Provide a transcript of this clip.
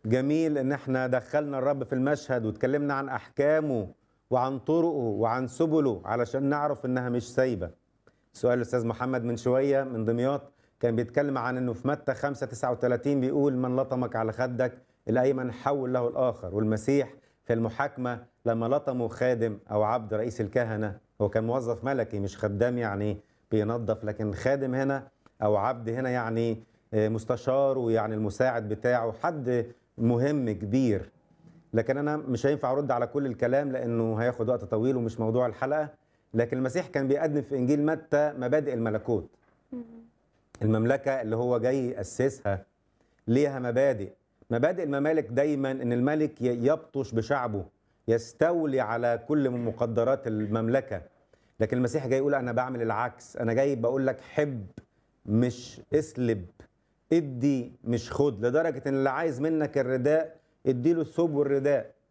جميل ان احنا دخلنا الرب في المشهد واتكلمنا عن احكامه وعن طرقه وعن سبله علشان نعرف انها مش سايبه سؤال الاستاذ محمد من شويه من دمياط كان بيتكلم عن انه في متى 5 39 بيقول من لطمك على خدك الايمن حول له الاخر والمسيح في المحاكمه لما لطمه خادم او عبد رئيس الكهنه هو كان موظف ملكي مش خدام يعني بينظف لكن خادم هنا او عبد هنا يعني مستشار ويعني المساعد بتاعه حد مهم كبير لكن انا مش هينفع ارد على كل الكلام لانه هياخد وقت طويل ومش موضوع الحلقه لكن المسيح كان بيقدم في انجيل متى مبادئ الملكوت المملكه اللي هو جاي ياسسها ليها مبادئ مبادئ الممالك دايما ان الملك يبطش بشعبه يستولي على كل من مقدرات المملكه لكن المسيح جاي يقول انا بعمل العكس انا جاي بقول لك حب مش اسلب ادي مش خد لدرجه ان اللي عايز منك الرداء اديله الثوب والرداء